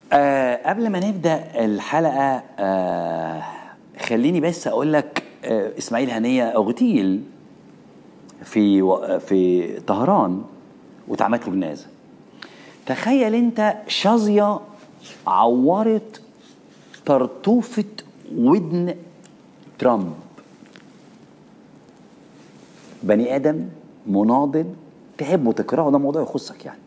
آه قبل ما نبدا الحلقه آه خليني بس اقول لك آه اسماعيل هنيه اغتيل في و... في طهران واتعملت له جنازه تخيل انت شظيه عورت طرطوفه ودن ترامب بني ادم مناضل تحبه تكرهه ده موضوع يخصك يعني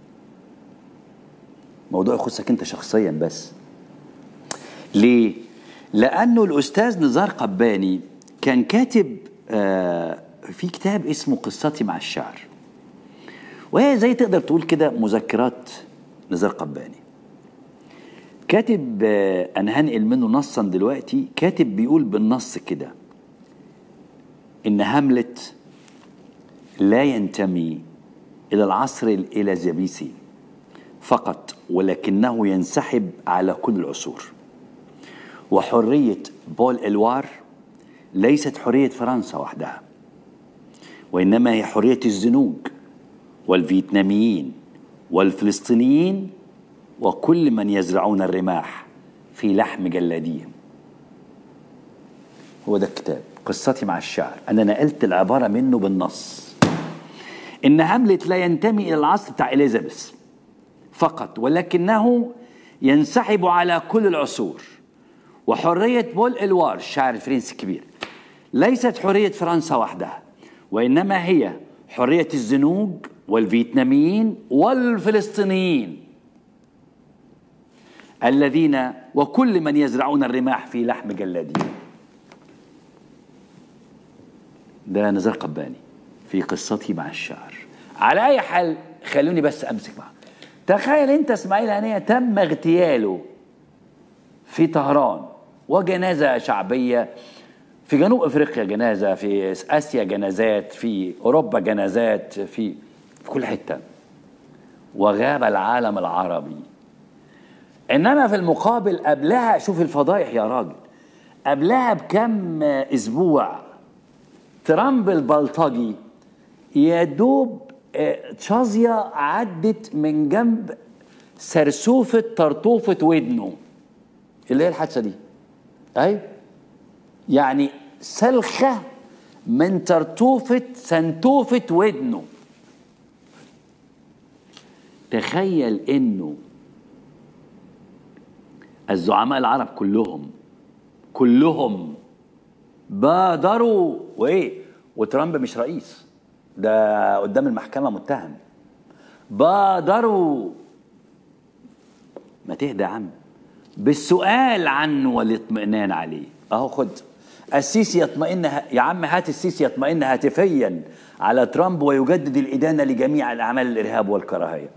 موضوع يخصك انت شخصيا بس ليه لانه الاستاذ نزار قباني كان كاتب آه في كتاب اسمه قصتي مع الشعر وهي زي تقدر تقول كده مذكرات نزار قباني كاتب آه انا هنقل منه نصا دلوقتي كاتب بيقول بالنص كده ان هاملت لا ينتمي الى العصر الاليزابيثي فقط ولكنه ينسحب على كل العصور وحريه بول الوار ليست حريه فرنسا وحدها وانما هي حريه الزنوج والفيتناميين والفلسطينيين وكل من يزرعون الرماح في لحم جلاديهم هو ده الكتاب قصتي مع الشعر انا نقلت العباره منه بالنص ان هاملت لا ينتمي الى العصر بتاع اليزابيث فقط ولكنه ينسحب على كل العصور وحرية بول إلوار الشاعر الفرنسي الكبير ليست حرية فرنسا وحدها وإنما هي حرية الزنوج والفيتناميين والفلسطينيين الذين وكل من يزرعون الرماح في لحم جلادين ده نزار قباني في قصتي مع الشعر على أي حال خلوني بس أمسك معه تخيل انت اسماعيل هنيه تم اغتياله في طهران وجنازه شعبيه في جنوب افريقيا جنازه في اسيا جنازات في اوروبا جنازات في في كل حته وغاب العالم العربي انما في المقابل قبلها شوف الفضايح يا راجل قبلها بكم اسبوع ترامب البلطجي يا دوب تشازيا عدت من جنب سرسوفة طرطوفة ودنه اللي هي الحادثة دي أي يعني سلخة من طرطوفة سنتوفة ودنه تخيل انه الزعماء العرب كلهم كلهم بادروا وايه وترامب مش رئيس ده قدام المحكمة متهم بادروا ما تهدى يا عم بالسؤال عنه والاطمئنان عليه اهو خد السيسي يطمئن يا عم هات السيسي يطمئن هاتفيا على ترامب ويجدد الإدانة لجميع الأعمال الإرهاب والكراهية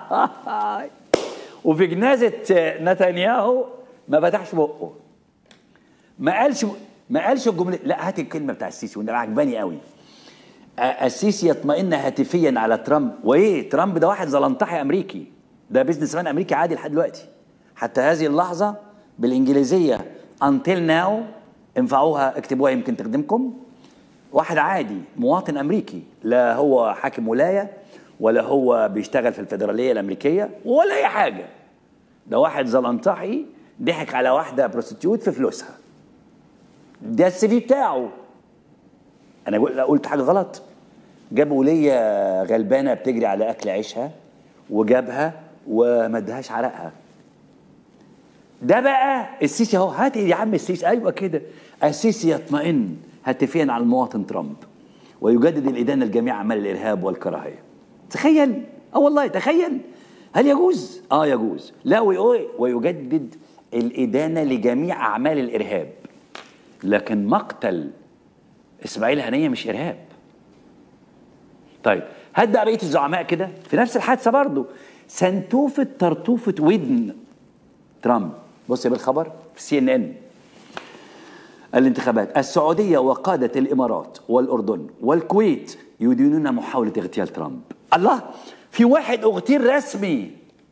وفي جنازة نتنياهو ما فتحش بقه ما قالش ما قالش الجملة لا هات الكلمة بتاع السيسي وده عجباني قوي السيسي يطمئن هاتفيا على ترامب وايه ترامب ده واحد زلنطحي امريكي ده بيزنس مان امريكي عادي لحد دلوقتي حتى هذه اللحظه بالانجليزيه until now انفعوها اكتبوها يمكن تخدمكم واحد عادي مواطن امريكي لا هو حاكم ولايه ولا هو بيشتغل في الفدراليه الامريكيه ولا اي حاجه ده واحد زلنطحي ضحك على واحده بروستيوت في فلوسها ده السي في بتاعه انا قلت حاجه غلط جاب وليه غلبانه بتجري على اكل عيشها وجابها وما ادهاش عرقها ده بقى السيسي اهو هات يا عم السيسي ايوه كده السيسي يطمئن هاتفيا على المواطن ترامب ويجدد الادانه لجميع اعمال الارهاب والكراهيه تخيل اه والله تخيل هل يجوز اه يجوز لا ويجدد الادانه لجميع اعمال الارهاب لكن مقتل اسماعيل هنيه مش ارهاب طيب هات بقى بقيه الزعماء كده في نفس الحادثه برضه سنتوفه طرطوفه ودن ترامب بص يا بالخبر في سي ان ان الانتخابات السعوديه وقاده الامارات والاردن والكويت يدينون محاوله اغتيال ترامب الله في واحد اغتيل رسمي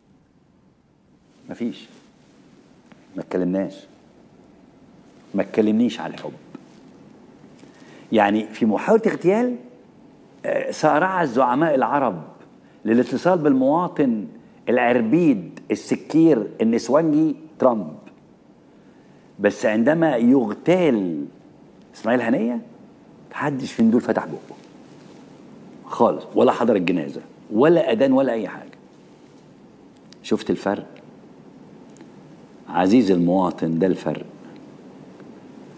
مفيش ما اتكلمناش ما تكلمنيش على الحب يعني في محاولة اغتيال سارع الزعماء العرب للاتصال بالمواطن العربيد السكير النسوانجي ترامب بس عندما يغتال اسماعيل هنيه محدش من دول فتح بقه خالص ولا حضر الجنازه ولا اذان ولا اي حاجه شفت الفرق عزيز المواطن ده الفرق